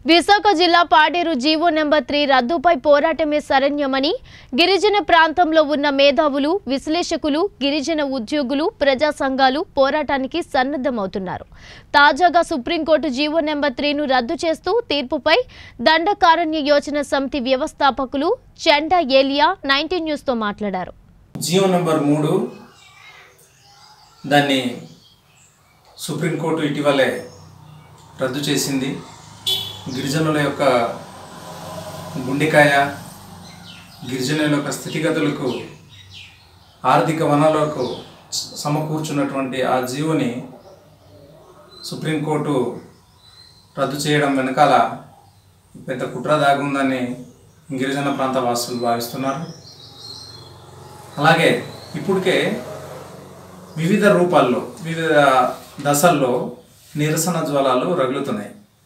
విశాఖ జిల్లా Paderu GO number three రద్దుపై పోరాటమే శరణ్యమని గిరిజన ప్రాంతంలో ఉన్న మేధావులు విశ్లేషకులు గిరిజన ఉద్యోగులు ప్రజా సంఘాలు పోరాటానికి సన్నద్ధమవుతున్నారు తాజాగా సుప్రీంకోర్టు జీవో నెంబర్ త్రీను రద్దు చేస్తూ తీర్పుపై దండకారణ్య యోజన సమితి వ్యవస్థాపకులు చెండా ఏలియా నైన్టీన్ న్యూస్తో మాట్లాడారు జియో నెంబర్ మూడు దాన్ని సుప్రీంకోర్టు ఇటీవలే రద్దు చేసింది గిరిజనుల యొక్క గుండెకాయ గిరిజనుల యొక్క స్థితిగతులకు ఆర్థిక వనరులకు సమకూర్చున్నటువంటి ఆ జీవోని సుప్రీంకోర్టు రద్దు చేయడం వెనకాల పెద్ద కుట్ర దాగుందని గిరిజన ప్రాంత వాసులు భావిస్తున్నారు అలాగే ఇప్పటికే వివిధ రూపాల్లో వివిధ దశల్లో నిరసన జ్వలాలు రగులుతున్నాయి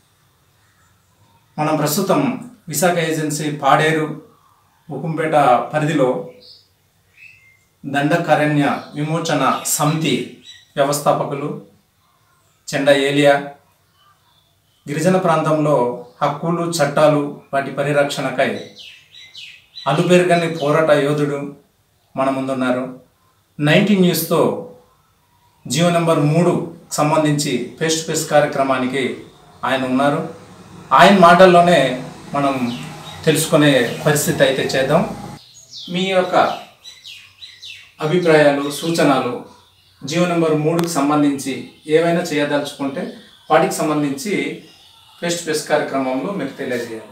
మనం ప్రస్తుతం విశాఖ ఏజెన్సీ పాడేరు ఉకుంపేట పరిధిలో దండకారణ్య విమోచన సమితి వ్యవస్థాపకులు చెండ ఏలియా గిరిజన ప్రాంతంలో హక్కులు చట్టాలు వాటి పరిరక్షణకై అలుపెరగని పోరాట యోధుడు మన ముందున్నారు నైన్టీన్ న్యూస్తో జియో నెంబర్ మూడు సంబంధించి ఫేస్ టు ఫేస్ కార్యక్రమానికి ఆయన ఉన్నారు ఆయన మాటల్లోనే మనం తెలుసుకునే పరిస్థితి అయితే చేద్దాం మీ యొక్క అభిప్రాయాలు సూచనలు జియో నెంబర్ మూడుకి సంబంధించి ఏవైనా చేయదలుచుకుంటే వాటికి సంబంధించి ఫేస్ టు ఫేస్ కార్యక్రమంలో మీరు తెలియజేయాలి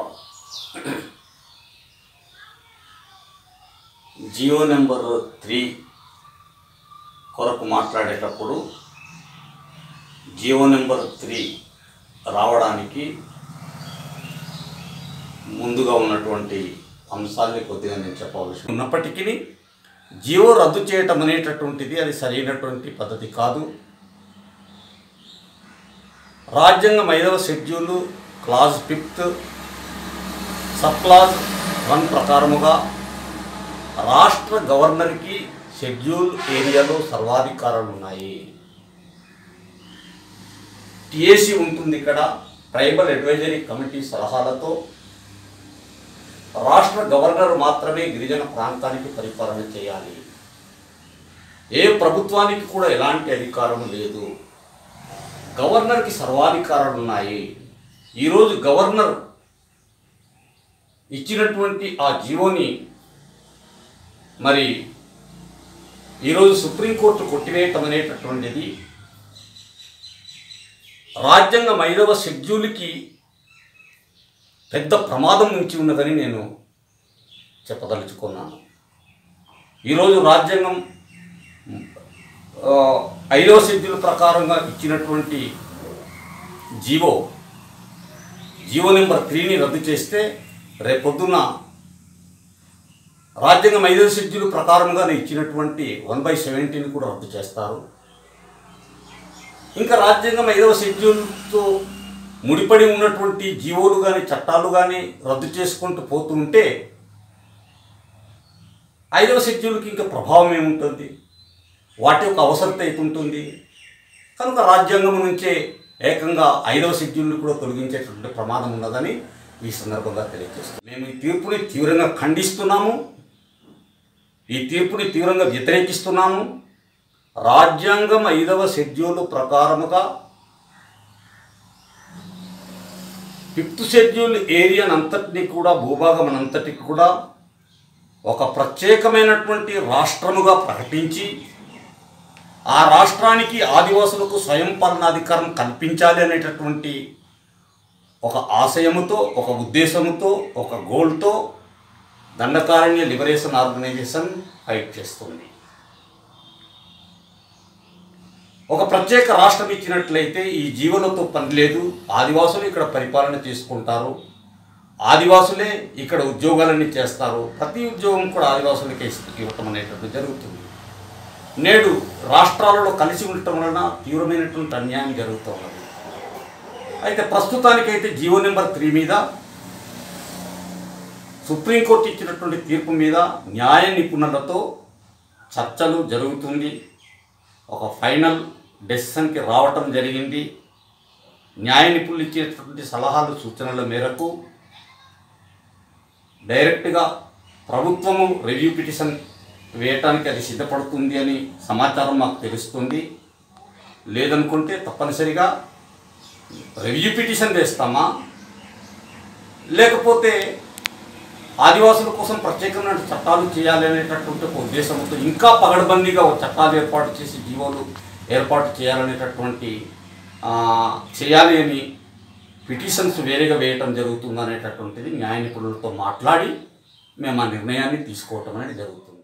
జియో నెంబర్ త్రీ కొరకు మాట్లాడేటప్పుడు జియో నెంబర్ త్రీ రావడానికి ముందుగా ఉన్నటువంటి అంశాల్ని కొద్దిగా నేను చెప్పవలసి ఉన్నప్పటికీ జియో రద్దు చేయటం అనేటటువంటిది అది సరైనటువంటి పద్ధతి కాదు రాజ్యాంగం ఐదవ schedule clause fifth sub clause one ప్రకారముగా రాష్ట్ర గవర్నర్కి షెడ్యూల్ ఏరియాలో సర్వాధికారాలు ఉన్నాయి టిఏసి ఉంటుంది ఇక్కడ ట్రైబల్ అడ్వైజరీ కమిటీ సలహాలతో రాష్ట్ర గవర్నర్ మాత్రమే గిరిజన ప్రాంతానికి పరిపాలన చేయాలి ఏ ప్రభుత్వానికి కూడా ఎలాంటి అధికారం లేదు గవర్నర్కి సర్వాధికారాలు ఉన్నాయి ఈరోజు గవర్నర్ ఇచ్చినటువంటి ఆ జీవోని మరి ఈరోజు సుప్రీంకోర్టు కొట్టివేయటం అనేటటువంటిది రాజ్యాంగం ఐదవ షెడ్యూల్కి పెద్ద ప్రమాదం నుంచి ఉన్నదని నేను చెప్పదలుచుకున్నాను ఈరోజు రాజ్యాంగం ఆ, ఐదవ షెడ్యూల్ ప్రకారంగా ఇచ్చినటువంటి జీవో జీవో నెంబర్ త్రీని రద్దు చేస్తే రేపొద్దున రాజ్యాంగం ఐదవ షెడ్యూల్ ప్రకారంగా ఇచ్చినటువంటి వన్ బై సెవెంటీని కూడా రద్దు చేస్తారు ఇంకా రాజ్యాంగం ఐదవ షెడ్యూల్తో ముడిపడి ఉన్నటువంటి జీవోలు కానీ చట్టాలు కానీ రద్దు చేసుకుంటూ పోతూ ఉంటే ఐదవ షెడ్యూల్కి ఇంకా ప్రభావం ఏముంటుంది వాటి యొక్క అవసరత ఉంటుంది కనుక రాజ్యాంగం నుంచే ఏకంగా ఐదవ షెడ్యూల్ని కూడా తొలగించేటటువంటి ప్రమాదం ఉన్నదని ఈ సందర్భంగా తెలియజేస్తాం మేము ఈ తీర్పుని తీవ్రంగా ఖండిస్తున్నాము ఈ తీర్పుని తీవ్రంగా వ్యతిరేకిస్తున్నాము రాజ్యాంగం ఐదవ షెడ్యూల్ ప్రకారముగా ఫిఫ్త్ షెడ్యూల్ ఏరియా అంతటిని కూడా భూభాగం అంతటికి కూడా ఒక ప్రత్యేకమైనటువంటి రాష్ట్రముగా ప్రకటించి ఆ రాష్ట్రానికి ఆదివాసులకు స్వయం పాలనాధికారం కల్పించాలి అనేటటువంటి ఒక ఆశయముతో ఒక ఉద్దేశముతో ఒక గోల్తో దండకారణ్య లిబరేషన్ ఆర్గనైజేషన్ ఫైట్ చేస్తుంది ఒక ప్రత్యేక రాష్ట్రం ఇచ్చినట్లయితే ఈ జీవనతో పని లేదు ఆదివాసులు ఇక్కడ పరిపాలన చేసుకుంటారు ఆదివాసులే ఇక్కడ ఉద్యోగాలన్నీ చేస్తారు ప్రతి ఉద్యోగం కూడా ఆదివాసులకే ఇస్త- ఇవ్వటం అనేటటువంటి జరుగుతుంది నేడు రాష్ట్రాలలో కలిసి ఉండటం వలన తీవ్రమైనటువంటి అన్యాయం జరుగుతూ ఉన్నది అయితే ప్రస్తుతానికైతే జీవో నెంబర్ త్రీ మీద సుప్రీంకోర్టు ఇచ్చినటువంటి తీర్పు మీద న్యాయ నిపుణులతో చర్చలు జరుగుతుంది ఒక ఫైనల్ డెసిషన్కి రావటం జరిగింది న్యాయ నిపుణులు ఇచ్చేటటువంటి సలహాలు సూచనల మేరకు డైరెక్ట్గా ప్రభుత్వము రివ్యూ పిటిషన్ వేయటానికి అది సిద్ధపడుతుంది అని సమాచారం మాకు తెలుస్తుంది లేదనుకుంటే తప్పనిసరిగా రివ్యూ పిటిషన్ వేస్తామా లేకపోతే ఆదివాసుల కోసం ప్రత్యేకమైన చట్టాలు చేయాలి అనేటటువంటి ఒక ఉద్దేశంతో ఇంకా పగడబందీగా ఒక చట్టాలు ఏర్పాటు చేసి జీవోలు ఏర్పాటు చేయాలనేటటువంటి ఆ, చేయాలి అని పిటిషన్స్ వేరేగా వేయటం జరుగుతుంది అనేటటువంటిది న్యాయ నిపుణులతో మాట్లాడి మేము ఆ నిర్ణయాన్ని తీసుకోవటం అనేది జరుగుతుంది